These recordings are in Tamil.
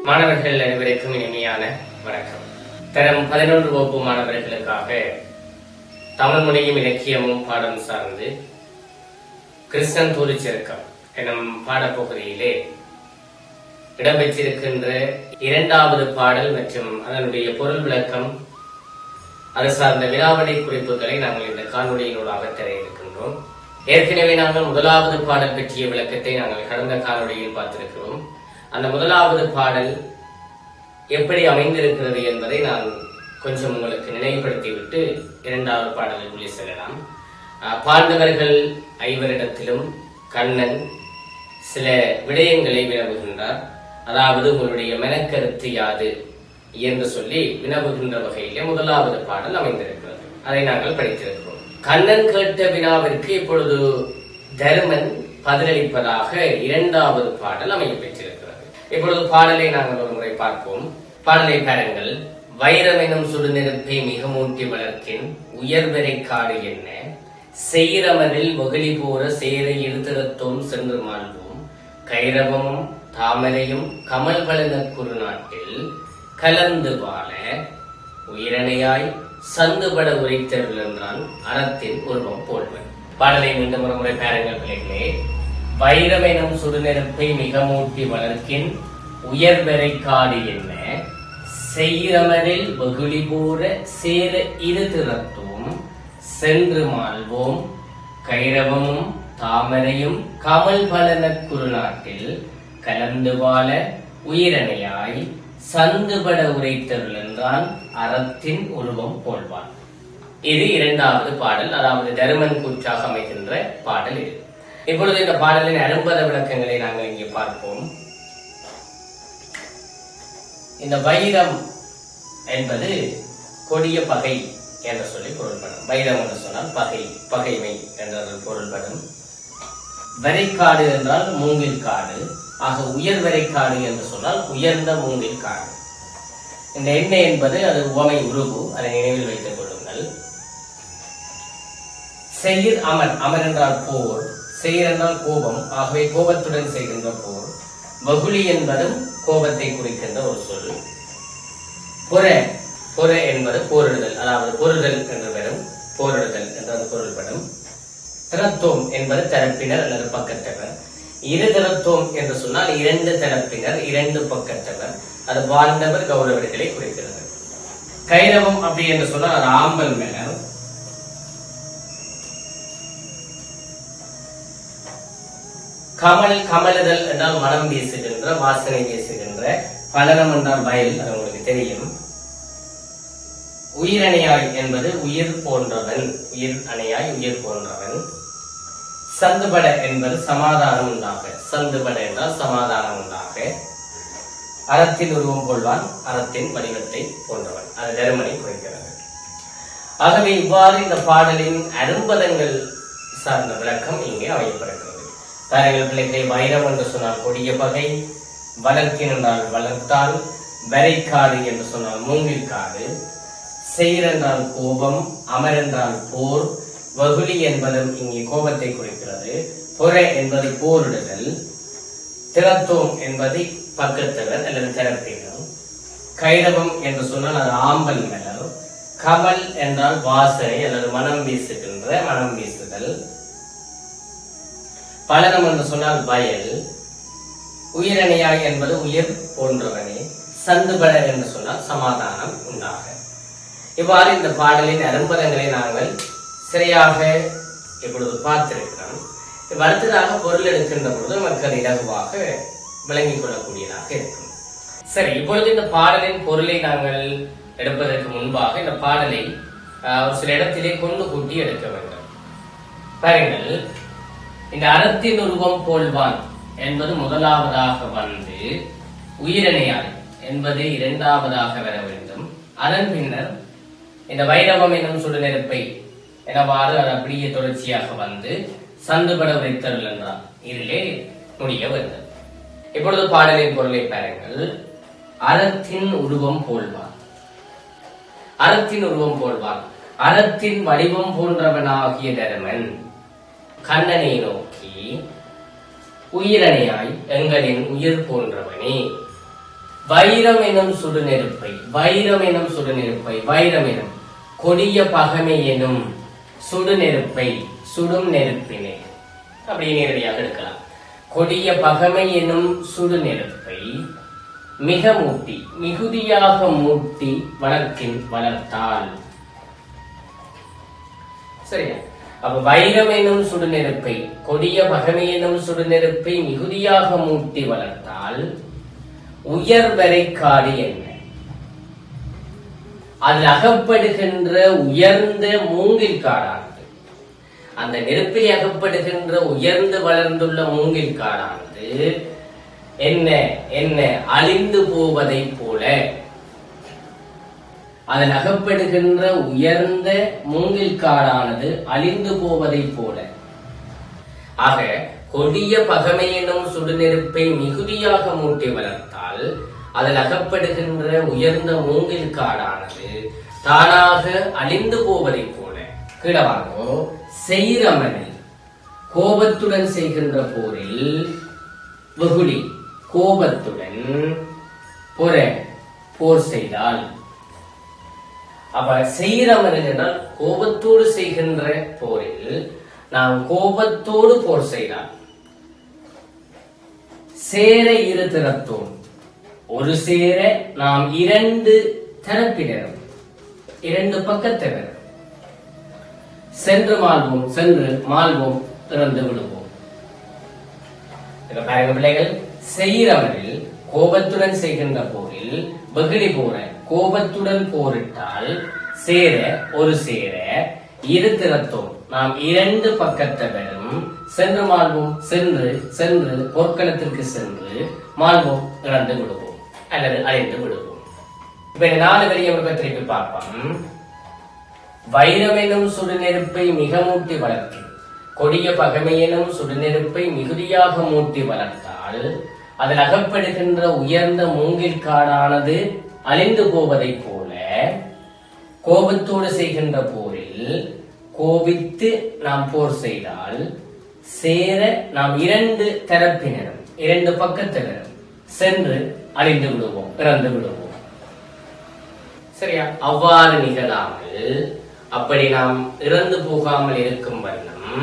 மாணவர்கள் அனைவருக்கும் இனிமையான வணக்கம் தரம் பதினொன்று வகுப்பு மாணவர்களுக்காக தமிழ் மொழியும் இலக்கியமும் பாடம் சார்ந்து கிருஷ்ணன் தூரிச்சிருக்கம் எனும் பாடப்பகுதியிலே இடம்பெற்றிருக்கின்ற இரண்டாவது பாடல் மற்றும் அதனுடைய பொருள் விளக்கம் அது சார்ந்த வினாவணி குறிப்புகளை நாங்கள் இந்த காணொளியினூடாக தர இருக்கின்றோம் ஏற்கனவே நாங்கள் முதலாவது பாடல் பற்றிய விளக்கத்தை நாங்கள் கடந்த காணொளியில் பார்த்திருக்கிறோம் அந்த முதலாவது பாடல் எப்படி அமைந்திருக்கிறது என்பதை நான் கொஞ்சம் உங்களுக்கு நினைவுபடுத்திவிட்டு இரண்டாவது பாடலுக்குள்ளே செல்லலாம் அஹ், பாண்டவர்கள் ஐவரிடத்திலும் கண்ணன் சில விடயங்களை வினவுகின்றார் அதாவது உங்களுடைய மெனக்கருத்து யாது என்று சொல்லி வினவுகின்ற வகையிலே முதலாவது பாடல் அமைந்திருக்கிறது அதை நாங்கள் படித்திருக்கிறோம் கண்ணன் கேட்ட வினாவிற்கு இப்பொழுது தருமன் பதிலளிப்பதாக இரண்டாவது பாடல் அமைய பெற்றிருக்கிறது இப்பொழுது பாடலை நாங்கள் ஒரு முறை பார்ப்போம் பாடலை பாருங்கள் வைரம் எனும் சுடுநெருப்பை மிக மூட்டி வளர்க்கின் உயர்வரை காடு என்ன செய்ரமரில் வகிழி போற சேரை இழுத்திரத்தோம் சென்று மாள்வோம் கைரவமும் தாமரையும் கமல் பலன குறுநாட்டில் கலந்து வாழ உயிரணையாய் சந்துபட உரைத்தருள் என்றான் அறத்தின் உருவம் போல்வன் பாடலை மீண்டும் ஒரு முறை பாருங்கள் பிள்ளைகளே வைரம் எனும் சுடுநெருப்பை மிக மூட்டி வளர்க்கின் உயர்வரை காடு என்ன செய்ரமரில் வெகுளி போற சேர இரு திறத்தும் சென்று மாள்வோம் கைரவமும் தாமரையும் கமல் பலன குறுநாட்டில் கலந்து வாழ உயிரணையாய் சந்துபட உரைத்தருள் என்றான் அறத்தின் உருவம் போல்வான் இது இரண்டாவது பாடல் அதாவது தருமன் கூற்றாக அமைகின்ற பாடல் இது இப்பொழுது இந்த பாடலின் அரும்பத விளக்கங்களை நாங்கள் இங்கே பார்ப்போம் இந்த வைரம் என்பது கொடிய பகை என்று சொல்லி பொருள்படும் வைரம் என்று சொன்னால் பகை பகைமை என்ற பொருள்படும் வரைக்காடு என்றால் மூங்கில் காடு ஆக உயர் வரைக்காடு என்று சொன்னால் உயர்ந்த மூங்கில் காடு இந்த எண்ணெய் என்பது அது உவமை உருவு அதை நினைவில் வைத்துக் கொள்ளுங்கள் செயிர் அமர் அமர் என்றால் போர் செயிர் என்றால் கோபம் ஆகவே கோபத்துடன் செய்கின்ற போர் வகுளி என்பதும் கோபத்தை குறிக்கின்ற ஒரு சொல் புற புற என்பது போரிடுதல் அதாவது போரிடுதல் என்று வரும் போரிடுதல் என்ற அது பொருள்படும் திறத்தோம் என்பது தரப்பினர் அல்லது பக்கத்தவர் இரு திறத்தோம் என்று சொன்னால் இரண்டு தரப்பினர் இரண்டு பக்கத்தவர் அது வாழ்ந்தவர் கௌரவர்களை குறிக்கிறது கைரவம் அப்படி என்று சொன்னால் அது ஆம்பல் மேல கமல் கமலுதல் என்றால் மனம் வீசுகின்ற வாசனை வீசுகின்ற பலனம் என்றால் வயல் அது உங்களுக்கு தெரியும் உயிரணையாய் என்பது உயிர் போன்றவன் உயிர் அணையாய் உயிர் போன்றவன் சந்துபட என்பது சமாதானம் உண்டாக சந்துபட என்றால் சமாதானம் உண்டாக அறத்தின் உருவம் கொள்வான் அறத்தின் வடிவத்தை போன்றவன் அது தருமனை குறிக்கிறது ஆகவே இவ்வாறு இந்த பாடலின் அரும்பதங்கள் சார்ந்த விளக்கம் இங்கே அமையப்படுகிறது பாருங்கள் பிள்ளைகளை வைரம் என்று சொன்னால் கொடிய பகை வளர்க்கின் என்றால் வளர்த்தால் வரைக்காடு என்று சொன்னால் மூங்கில் காடு செயிர் என்றால் கோபம் அமர் என்றால் போர் வகுளி என்பதும் இங்கே கோபத்தை குறிக்கிறது புற என்பது போரிடுதல் திறத்தோம் என்பது பக்கத்தவர் அல்லது திறப்பினர் கைரவம் என்று சொன்னால் அது ஆம்பல் மலர் கமல் என்றால் வாசனை அல்லது மனம் வீசுகின்ற மனம் வீசுதல் பலனம் என்று சொன்னால் வயல் உயிரணையாய் என்பது உயிர் போன்றவனே சந்துபட என்று சொன்னால் சமாதானம் உண்டாக இவ்வாறு இந்த பாடலின் அரும்பதங்களை நாங்கள் சிறையாக இப்பொழுது பார்த்திருக்கிறோம் இப்ப அடுத்ததாக பொருள் எடுக்கின்ற பொழுது நமக்கு அது இலகுவாக விளங்கிக் கொள்ளக்கூடியதாக இருக்கும் சரி இப்பொழுது இந்த பாடலின் பொருளை நாங்கள் எடுப்பதற்கு முன்பாக இந்த பாடலை ஆஹ், ஒரு சில இடத்திலே கொண்டு கூட்டி எடுக்க வேண்டும் பாருங்கள் இந்த அறத்தின் உருவம் போல்வான் என்பது முதலாவதாக வந்து உயிரணையாய் என்பது இரண்டாவதாக வர வேண்டும் அதன் பின்னர் இந்த வைரவம் என்னும் சுடுநெருப்பை எனவாறு அது அப்படியே தொடர்ச்சியாக வந்து சந்துபட உரைத்தருள் என்றார் இதிலே முடிய வேண்டும் இப்பொழுது பாடலின் பொருளை பாருங்கள் அறத்தின் உருவம் போல்வான் அறத்தின் உருவம் போல்வான் அறத்தின் வடிவம் போன்றவனாகிய தருமன் கண்ணனை நோக்கி உயிரணையாய் எங்களின் உயிர் போன்றவனே வைரம் எனும் சுடுநெருப்பை வைரம் எனும் சுடுநெருப்பை வைரம் எனும் கொடிய பகமை எனும் சுடுநெருப்பை சுடும் நெருப்பினை அப்படி நேரடியாக எடுக்கலாம் கொடிய பகமை எனும் சுடுநெருப்பை மிக மூட்டி மிகுதியாக மூட்டி வளர்க்கின் வளர்த்தால் சரியா அப்ப வைரம் எனும் சுடுநெருப்பை கொடிய பகமை எனும் சுடுநெருப்பை மிகுதியாக மூட்டி வளர்த்தால் உயர்வரை காடு என்ன அதில் அகப்படுகின்ற உயர்ந்த மூங்கில் காடானது அந்த நெருப்பில் அகப்படுகின்ற உயர்ந்து வளர்ந்துள்ள மூங்கில் காடானது என்ன என்ன அழிந்து போவதை போல அதில் அகப்படுகின்ற உயர்ந்த மூங்கில் காடானது அழிந்து போவதை போல ஆக கொடிய பகமை எனும் சுடுநெருப்பை மிகுதியாக மூட்டி வளர்த்தால் அதில் அகப்படுகின்ற உயர்ந்த மூங்கில் காடானது தானாக அழிந்து போவதை போல கீழவானோ செய்ரமனில் கோபத்துடன் செய்கின்ற போரில் வெகுளி கோபத்துடன் பொற போர் செய்தால் அப்ப செய்கிறவர்கள் என்றால் கோபத்தோடு செய்கின்ற போரில் நாம் கோபத்தோடு போர் செய்தால் சேர இரு திறத்தோம் ஒரு சேர நாம் இரண்டு தரப்பினரும் இரண்டு பக்கத்தினர் சென்று மாள்வோம் சென்று மாள்வோம் இறந்து விடுவோம் இதுல பாருங்க பிள்ளைகள் செய்கிறவரில் கோபத்துடன் செய்கின்ற போரில் வெகுளி போற கோபத்துடன் போரிட்டால் சேர ஒரு சேர இரு திறத்தோம் நாம் இரண்டு பக்கத்தவரும் சென்று மாள்வோம் சென்று சென்று போர்க்களத்திற்கு சென்று மாள்வோம் இறந்து விடுவோம் அல்லது அழிந்து விடுவோம் இப்ப இந்த நாலு வரியை ஒரு திருப்பி பார்ப்போம் வைரமெனும் சுடுநெருப்பை மிக மூட்டி வளர்த்து கொடிய பகமையெனும் சுடுநெருப்பை மிகுதியாக மூட்டி வளர்த்தால் அதில் அகப்படுகின்ற உயர்ந்த மூங்கில் காடானது அழிந்து போவதைப் போல கோபத்தோடு செய்கின்ற போரில் கோபித்து நாம் போர் செய்தால் சேர நாம் இரண்டு தரப்பினரும் இரண்டு பக்கத்தினரும் சென்று அழிந்து விடுவோம் இறந்து விடுவோம் சரியா அவ்வாறு நிகழாமல் அப்படி நாம் இறந்து போகாமல் இருக்கும் வண்ணம்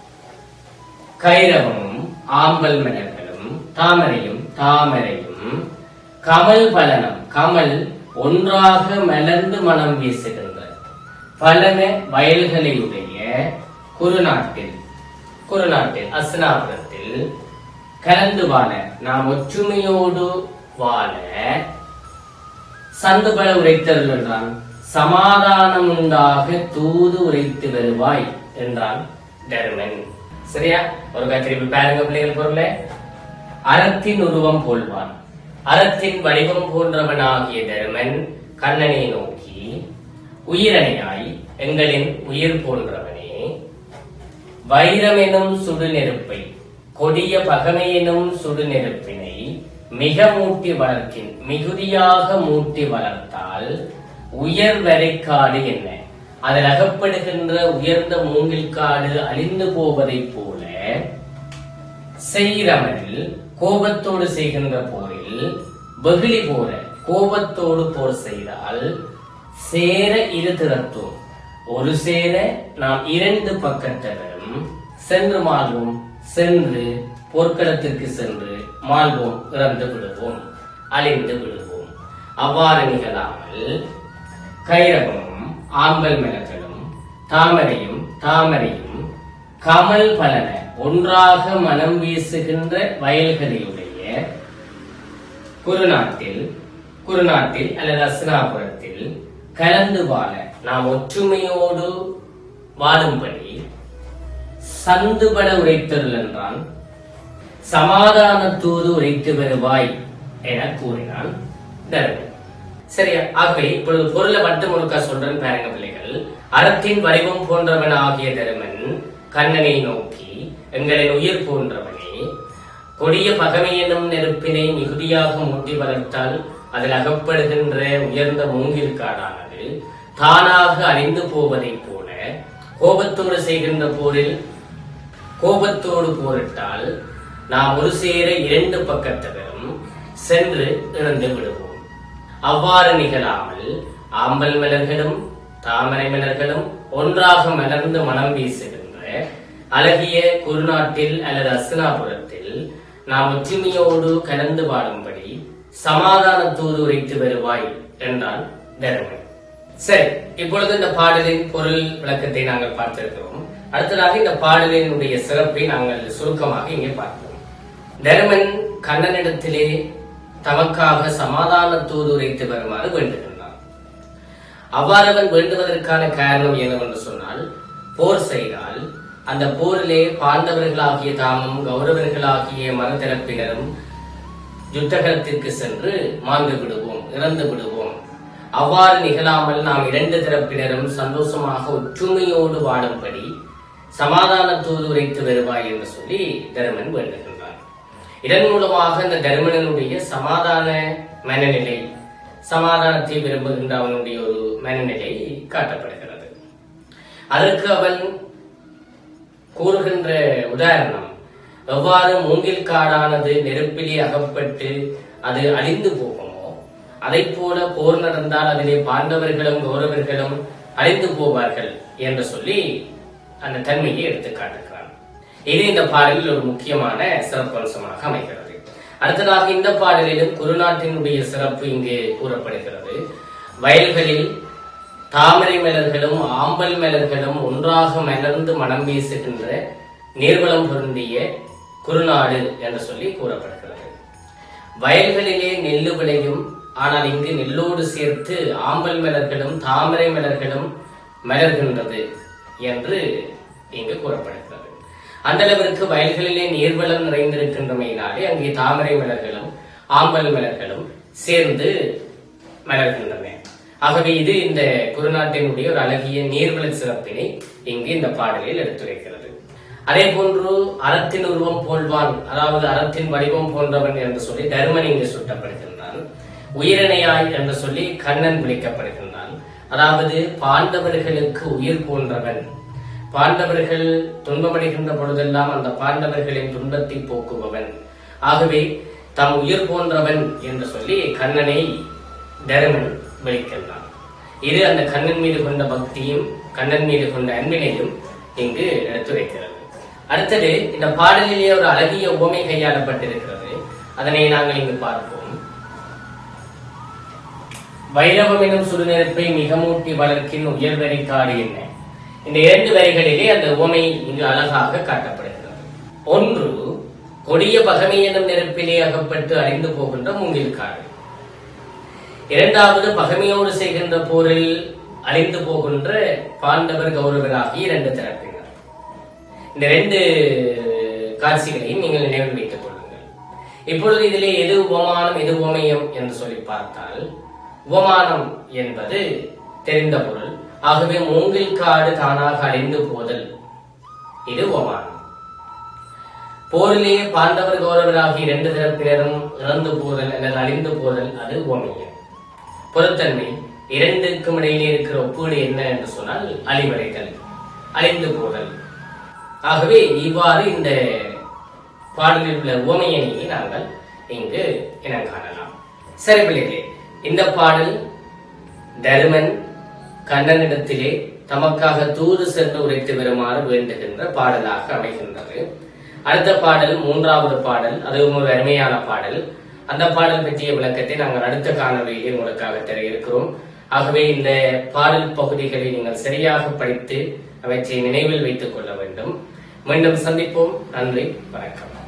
கைரவமும் ஆம்பல் மலர்களும் தாமரையும் தாமரையும் கமல் பலனம் கமல் ஒன்றாக மலர்ந்து மனம் வீசுகின்ற பலன வயல்களையுடைய குருநாட்டில் குருநாட்டில் அஸ்னாபுரத்தில் கலந்து வாழ நாம் ஒற்றுமையோடு வாழ சந்துபல உரைத்தருள் என்றான் சமாதானம் உண்டாக தூது உரைத்து வருவாய் என்றான் தருமன் சரியா ஒரு திருப்பி பாருங்க பிள்ளைகள் பொருளை அறத்தின் உருவம் போல்வான் அறத்தின் வடிவம் போன்றவனாகிய தருமன் கண்ணனை நோக்கி உயிரணையாய் எங்களின் உயிர் போன்றவனே வைரமெனும் சுடுநெருப்பை கொடிய பகமையெனும் சுடுநெருப்பினை மிக மூட்டி வளர்க்கின் மிகுதியாக மூட்டி வளர்த்தால் உயர் வரைக்காடு என்ன அதில் அகப்படுகின்ற உயர்ந்த மூங்கில் காடு அழிந்து போவதைப் போல செய்கிறவனில் கோபத்தோடு செய்கின்ற போரில் வெகுளி போற கோபத்தோடு போர் செய்தால் சேர இரு திறத்தோம் ஒரு சேர நாம் இரண்டு பக்கத்தவரும் சென்று மாள்வோம் சென்று போர்க்களத்திற்கு சென்று மாள்வோம் இறந்து விடுவோம் அழிந்து விடுவோம் அவ்வாறு நிகழாமல் கைரவமும் ஆம்பல் மலர்களும் தாமரையும் தாமரையும் கமல் பலன ஒன்றாக மனம் வீசுகின்ற வயல்களையுடைய குருநாட்டில் குருநாட்டில் அல்லது அஸ்னாபுரத்தில் கலந்து வாழ நாம் ஒற்றுமையோடு வாழும்படி சந்துபட உரைத்தருள் என்றான் சமாதான தூது உரைத்து வருவாய் என கூறினான் தருமன் சரியா ஆகவே இப்பொழுது பொருளை மட்டும் முழுக்க சொல்றேன் பாருங்க பிள்ளைகள் அறத்தின் வடிவம் போன்றவன் ஆகிய தருமன் கண்ணனை நோக்கி எங்களின் உயிர் போன்றவனே கொடிய பகமை என்னும் நெருப்பினை மிகுதியாக மூட்டி வளர்த்தால் அதில் அகப்படுகின்ற உயர்ந்த மூங்கில் காடானது தானாக அழிந்து போவதைப் போல கோபத்தோடு செய்கின்ற போரில் கோபத்தோடு போரிட்டால் நாம் ஒரு சேர இரண்டு பக்கத்தவரும் சென்று இறந்து விடுவோம் அவ்வாறு நிகழாமல் ஆம்பல் மலர்களும் தாமரை மலர்களும் ஒன்றாக மலர்ந்து மனம் வீசுகின்ற அழகிய குருநாட்டில் அல்லது அஸ்தினாபுரத்தில் நாம் ஒற்றுமையோடு கலந்து வாழும்படி சமாதான தூது உரைத்து வருவாய் என்றான் தருமன் சரி இப்பொழுது இந்த பாடலின் பொருள் விளக்கத்தை நாங்கள் பார்த்திருக்கிறோம் அடுத்ததாக இந்த பாடலினுடைய சிறப்பை நாங்கள் சுருக்கமாக இங்கே பார்ப்போம் தருமன் கண்ணனிடத்திலே தமக்காக சமாதான தூது உரைத்து வருமாறு வேண்டுகின்றான் அவ்வாறு அவன் வேண்டுவதற்கான காரணம் என்னவென்று சொன்னால் போர் செய்தால் அந்த போரிலே பாண்டவர்களாகிய தாமும் கௌரவர்களாகிய மறுதரப்பினரும் யுத்தகலத்திற்கு சென்று மாண்டு விடுவோம் இறந்து விடுவோம் அவ்வாறு நிகழாமல் நாம் இரண்டு தரப்பினரும் சந்தோஷமாக ஒற்றுமையோடு வாழும்படி சமாதான தூது உரைத்து வருவாய் என்று சொல்லி தருமன் வேண்டுகின்றார் இதன் மூலமாக இந்த தருமனனுடைய சமாதான மனநிலை சமாதானத்தை விரும்புகின்ற அவனுடைய ஒரு மனநிலை காட்டப்படுகிறது அதற்கு அவன் கூறுகின்ற உதாரணம் எவ்வாறு மூங்கில் காடானது நெருப்பிலே அகப்பட்டு அது அழிந்து போகுமோ அதைப் போல போர் நடந்தால் அதிலே பாண்டவர்களும் கௌரவர்களும் அழிந்து போவார்கள் என்று சொல்லி அந்த தன்மையை எடுத்து காட்டுகிறான் இது இந்த பாடலில் ஒரு முக்கியமான சிறப்பம்சமாக அமைகிறது அடுத்ததாக இந்த பாடலிலும் குருநாட்டினுடைய சிறப்பு இங்கு கூறப்படுகிறது வயல்களில் தாமரை மலர்களும் ஆம்பல் மலர்களும் ஒன்றாக மலர்ந்து மனம் வீசுகின்ற நீர்வளம் பொருந்திய குருநாடு என்று சொல்லி கூறப்படுகிறது வயல்களிலே நெல்லு விளையும் ஆனால் இங்கு நெல்லோடு சேர்த்து ஆம்பல் மலர்களும் தாமரை மலர்களும் மலர்கின்றது என்று இங்கு கூறப்படுகிறது அந்த அளவிற்கு வயல்களிலே நீர்வளம் நிறைந்திருக்கின்றமையினாலே அங்கே தாமரை மலர்களும் ஆம்பல் மலர்களும் சேர்ந்து மலர்கின்றன ஆகவே இது இந்த குருநாட்டினுடைய ஒரு அழகிய நீர்வள சிறப்பினை இங்கு இந்த பாடலில் எடுத்துரைக்கிறது அதே போன்று அறத்தின் உருவம் போல்வான் அதாவது அறத்தின் வடிவம் போன்றவன் என்று சொல்லி தருமன் இங்கு சுட்டப்படுகின்றான் உயிரினையாய் என்று சொல்லி கண்ணன் விളിக்கப்படுகின்றான் அதாவது பாண்டவர்களுக்கு உயிர் போன்றவன் பாண்டவர்கள் துன்பமடைகின்ற பொழுதெல்லாம் அந்த பாண்டவர்களின் துன்பத்தை போக்குபவன் ஆகவே தம் உயிர் போன்றவன் என்று சொல்லி கண்ணனை தருமன் விളിக்கின்றான் இது அந்த கண்ணன் மீது கொண்ட பக்தியும் கண்ணன் மீது கொண்ட அன்பினையும் இங்கு எடுத்துரைக்கிறது அடுத்தது இந்த பாடலிலே ஒரு அழகிய உவமை கையாளப்பட்டிருக்கிறது அதனை நாங்கள் இங்கு பார்ப்போம் வைரவம் எனும் சுடுநெருப்பை மிக மூட்டி வளர்க்கின் உயர்வரை காடு என்ன இந்த இரண்டு வரிகளிலே அந்த உவமை இங்கு அழகாக காட்டப்படுகிறது ஒன்று கொடிய பகமை எனும் நெருப்பிலே அகப்பட்டு அழிந்து போகின்ற மூங்கில் காடு இரண்டாவது பகமையோடு செய்கின்ற போரில் அழிந்து போகின்ற பாண்டவர் கௌரவராகிய இரண்டு தரப்பினர் இந்த ரெண்டு காட்சிகளையும் நீங்கள் நினைவில் வைத்துக் கொள்ளுங்கள் இப்பொழுது இதிலே எது உபமானம் எது உவமயம் என்று சொல்லி பார்த்தால் உபமானம் என்பது தெரிந்த பொருள் ஆகவே மூங்கில் காடு தானாக அழிந்து போதல் இது உபமானம் போரிலே பாண்டவர் கௌரவராகிய இரண்டு தரப்பினரும் இறந்து போதல் அல்லது அழிந்து போதல் அது உவமையம் பொருத்தன்மை இரண்டுக்கும் இடையிலே இருக்கிற ஒப்பீடு என்ன என்று சொன்னால் அழிவடைதல் அழிந்து போதல் ஆகவே இவ்வாறு இந்த பாடலில் உள்ள உவமையணியை நாங்கள் இங்கு இனம் காணலாம் சரி பிள்ளைகளே இந்த பாடல் தருமன் கண்ணனிடத்திலே தமக்காக தூது சென்று உரைத்து வருமாறு வேண்டுகின்ற பாடலாக அமைகின்றது அடுத்த பாடல் மூன்றாவது பாடல் அதுவும் ஒரு அருமையான பாடல் அந்த பாடல் பற்றிய விளக்கத்தை நாங்கள் அடுத்த காணொலியில் உங்களுக்காக தர இருக்கிறோம் ஆகவே இந்த பாடல் பகுதிகளை நீங்கள் சரியாக படித்து அவற்றை நினைவில் வைத்துக் கொள்ள வேண்டும் மீண்டும் சந்திப்போம் நன்றி வணக்கம்